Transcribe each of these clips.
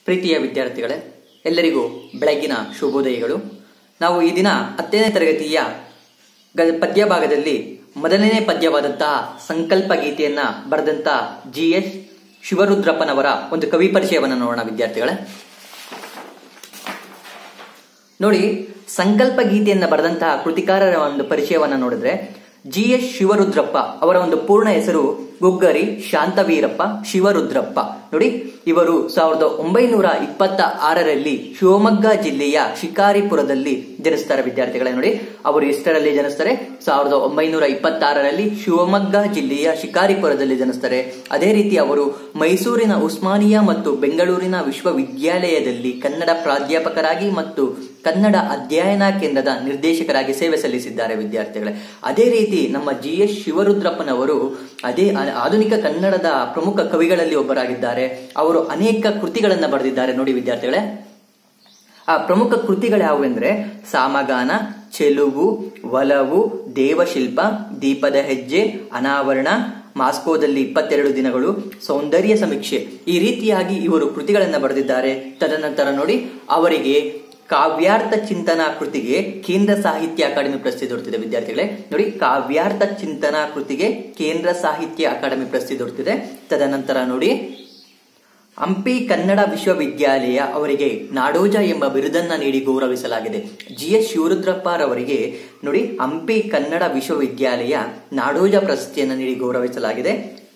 ಪ್ರೀತಿಯ ವಿದ್ಯಾರ್ಥಿಗಳೇ ಎಲ್ಲರಿಗೂ ಬೆಳಗಿನ ಶುಭೋದಯಗಳು ನಾವು ಈ ದಿನ ಹತ್ತನೇ ತರಗತಿಯ ಗ- ಪದ್ಯ ಭಾಗದಲ್ಲಿ ಮೊದಲನೇ ಪದ್ಯವಾದಂತಹ ಸಂಕಲ್ಪ ಗೀತೆಯನ್ನ ಬರೆದಂತಹ ಜಿ ಎಸ್ ಶಿವರುದ್ರಪ್ಪನವರ ಒಂದು ಕವಿ ಪರಿಚಯವನ್ನು ನೋಡೋಣ ವಿದ್ಯಾರ್ಥಿಗಳೇ ನೋಡಿ ಸಂಕಲ್ಪ ಗೀತೆಯನ್ನ ಬರೆದಂತಹ ಕೃತಿಕಾರರ ಒಂದು ಪರಿಚಯವನ್ನ ನೋಡಿದ್ರೆ ಜಿ ಎಸ್ ಶಿವರುದ್ರಪ್ಪ ಅವರ ಒಂದು ಪೂರ್ಣ ಹೆಸರು ಗುಗ್ಗರಿ ಶಾಂತವೀರಪ್ಪ ಶಿವರುದ್ರಪ್ಪ ನೋಡಿ ಇವರು ಸಾವಿರದ ಒಂಬೈನೂರ ಇಪ್ಪತ್ತ ಆರರಲ್ಲಿ ಶಿವಮೊಗ್ಗ ಜಿಲ್ಲೆಯ ಶಿಕಾರಿಪುರದಲ್ಲಿ ಜನಿಸ್ತಾರೆ ವಿದ್ಯಾರ್ಥಿಗಳೇ ನೋಡಿ ಅವರು ಎಷ್ಟರಲ್ಲಿ ಜನಿಸ್ತಾರೆ ಸಾವಿರದ ಒಂಬೈನೂರ ಇಪ್ಪತ್ತಾರರಲ್ಲಿ ಶಿವಮೊಗ್ಗ ಜಿಲ್ಲೆಯ ಶಿಕಾರಿಪುರದಲ್ಲಿ ಜನಿಸ್ತಾರೆ ಅದೇ ರೀತಿ ಅವರು ಮೈಸೂರಿನ ಉಸ್ಮಾನಿಯಾ ಮತ್ತು ಬೆಂಗಳೂರಿನ ವಿಶ್ವವಿದ್ಯಾಲಯದಲ್ಲಿ ಕನ್ನಡ ಪ್ರಾಧ್ಯಾಪಕರಾಗಿ ಮತ್ತು ಕನ್ನಡ ಅಧ್ಯಯನ ಕೇಂದ್ರದ ನಿರ್ದೇಶಕರಾಗಿ ಸೇವೆ ಸಲ್ಲಿಸಿದ್ದಾರೆ ವಿದ್ಯಾರ್ಥಿಗಳೇ ಅದೇ ರೀತಿ ನಮ್ಮ ಜಿ ಎಸ್ ಶಿವರುದ್ರಪ್ಪನವರು ಅದೇ ಆ- ಆಧುನಿಕ ಕನ್ನಡದ ಪ್ರಮುಖ ಕವಿಗಳಲ್ಲಿ ಒಬ್ಬರಾಗಿದ್ದಾರೆ ಅವರು ಅನೇಕ ಕೃತಿಗಳನ್ನ ಬರೆದಿದ್ದಾರೆ ನೋಡಿ ವಿದ್ಯಾರ್ಥಿಗಳೇ ಆ ಪ್ರಮುಖ ಕೃತಿಗಳು ಯಾವುವೆಂದ್ರೆ ಸಾಮಗಾನ ಚೆಲುವು ಒಲವು ದೇವಶಿಲ್ಪ ದೀಪದ ಹೆಜ್ಜೆ ಅನಾವರಣ ಮಾಸ್ಕೋದಲ್ಲಿ ಇಪ್ಪತ್ತೆರಡು ದಿನಗಳು ಸೌಂದರ್ಯ ಸಮೀಕ್ಷೆ ಈ ರೀತಿಯಾಗಿ ಇವರು ಕೃತಿಗಳನ್ನ ಬರೆದಿದ್ದಾರೆ ತದನಂತರ ನೋಡಿ ಅವರಿಗೆ ಕಾವ್ಯಾರ್ಥ ಚಿಂತನಾ ಕೃತಿಗೆ ಕೇಂದ್ರ ಸಾಹಿತ್ಯ ಅಕಾಡೆಮಿ ಪ್ರಶಸ್ತಿ ದೊರೆತಿದೆ ವಿದ್ಯಾರ್ಥಿಗಳೇ ನೋಡಿ ಕಾವ್ಯಾರ್ಥ ಚಿಂತನಾ ಕೃತಿಗೆ ಕೇಂದ್ರ ಸಾಹಿತ್ಯ ಅಕಾಡೆಮಿ ಪ್ರಶಸ್ತಿ ದೊರೆತಿದೆ ತದನಂತರ ನೋಡಿ ಹಂಪಿ ಕನ್ನಡ ವಿಶ್ವವಿದ್ಯಾಲಯ ಅವರಿಗೆ ನಾಡೋಜ ಎಂಬ ಬಿರುದನ್ನ ನೀಡಿ ಗೌರವಿಸಲಾಗಿದೆ ಜಿ ಎಸ್ ಶಿವರುದ್ರಪ್ಪರವರಿಗೆ ನೋಡಿ ಹಂಪಿ ಕನ್ನಡ ವಿಶ್ವವಿದ್ಯಾಲಯ ನಾಡೋಜ ಪ್ರಶಸ್ತಿಯನ್ನು ನೀಡಿ ಗೌರವಿಸಲಾಗಿದೆ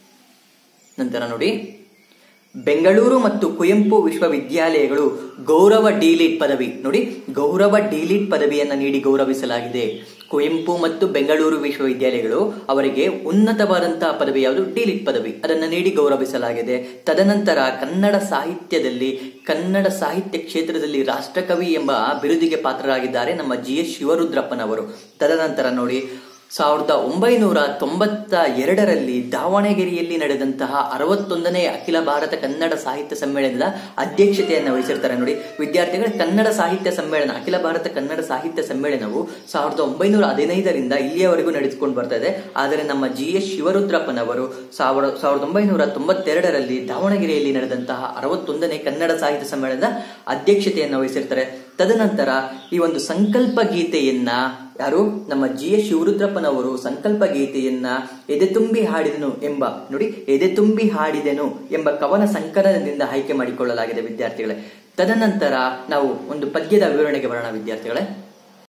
ನಂತರ ನೋಡಿ ಬೆಂಗಳೂರು ಮತ್ತು ಕುವೆಂಪು ವಿಶ್ವವಿದ್ಯಾಲಯಗಳು ಗೌರವ ಡಿಲಿಟ್ ಪದವಿ ನೋಡಿ ಗೌರವ ಡಿಲಿಟ್ ಪದವಿಯನ್ನು ನೀಡಿ ಗೌರವಿಸಲಾಗಿದೆ ಕುವೆಂಪು ಮತ್ತು ಬೆಂಗಳೂರು ವಿಶ್ವವಿದ್ಯಾಲಯಗಳು ಅವರಿಗೆ ಉನ್ನತವಾದಂತಹ ಪದವಿ ಯಾವುದು ಡಿಲಿಟ್ ಪದವಿ ಅದನ್ನು ನೀಡಿ ಗೌರವಿಸಲಾಗಿದೆ ತದನಂತರ ಕನ್ನಡ ಸಾಹಿತ್ಯದಲ್ಲಿ ಕನ್ನಡ ಸಾಹಿತ್ಯ ಕ್ಷೇತ್ರದಲ್ಲಿ ರಾಷ್ಟ್ರಕವಿ ಎಂಬ ಬಿರುದಿಗೆ ಪಾತ್ರರಾಗಿದ್ದಾರೆ ನಮ್ಮ ಜಿ ಎಸ್ ಶಿವರುದ್ರಪ್ಪನವರು ತದನಂತರ ನೋಡಿ ಸಾವಿರದ ಒಂಬೈನೂರ ತೊಂಬತ್ತ ಎರಡರಲ್ಲಿ ದಾವಣಗೆರೆಯಲ್ಲಿ ನಡೆದಂತಹ ಅರವತ್ತೊಂದನೇ ಅಖಿಲ ಭಾರತ ಕನ್ನಡ ಸಾಹಿತ್ಯ ಸಮ್ಮೇಳನದ ಅಧ್ಯಕ್ಷತೆಯನ್ನು ವಹಿಸಿರ್ತಾರೆ ನೋಡಿ ವಿದ್ಯಾರ್ಥಿಗಳ ಕನ್ನಡ ಸಾಹಿತ್ಯ ಸಮ್ಮೇಳನ ಅಖಿಲ ಭಾರತ ಕನ್ನಡ ಸಾಹಿತ್ಯ ಸಮ್ಮೇಳನವು ಸಾವಿರದ ಒಂಬೈನೂರ ಹದಿನೈದರಿಂದ ಇಲ್ಲಿಯವರೆಗೂ ನಡೆದುಕೊಂಡು ಬರ್ತಾ ಇದೆ ಆದರೆ ನಮ್ಮ ಜಿ ಎಸ್ ಶಿವರುದ್ರಪ್ಪನವರು ಸಾವಿರ ಸಾವಿರದ ಒಂಬೈನೂರ ತೊಂಬತ್ತೆರಡರಲ್ಲಿ ದಾವಣಗೆರೆಯಲ್ಲಿ ನಡೆದಂತಹ ಅರವತ್ತೊಂದನೇ ಕನ್ನಡ ಸಾಹಿತ್ಯ ಸಮ್ಮೇಳನದ ಅಧ್ಯಕ್ಷತೆಯನ್ನು ವಹಿಸಿರ್ತಾರೆ ತದನಂತರ ಈ ಒಂದು ಸಂಕಲ್ಪ ಗೀತೆಯನ್ನ ಯಾರು ನಮ್ಮ ಜಿ ಎಸ್ ಶಿವರುದ್ರಪ್ಪನವರು ಸಂಕಲ್ಪ ಗೀತೆಯನ್ನ ಎದೆ ತುಂಬಿ ಹಾಡಿದನು ಎಂಬ ನೋಡಿ ಎದೆ ತುಂಬಿ ಹಾಡಿದೆನು ಎಂಬ ಕವನ ಸಂಕಲನದಿಂದ ಆಯ್ಕೆ ಮಾಡಿಕೊಳ್ಳಲಾಗಿದೆ ವಿದ್ಯಾರ್ಥಿಗಳೇ ತದನಂತರ ನಾವು ಒಂದು ಪದ್ಯದ ವಿವರಣೆಗೆ ಬರೋಣ ವಿದ್ಯಾರ್ಥಿಗಳೇ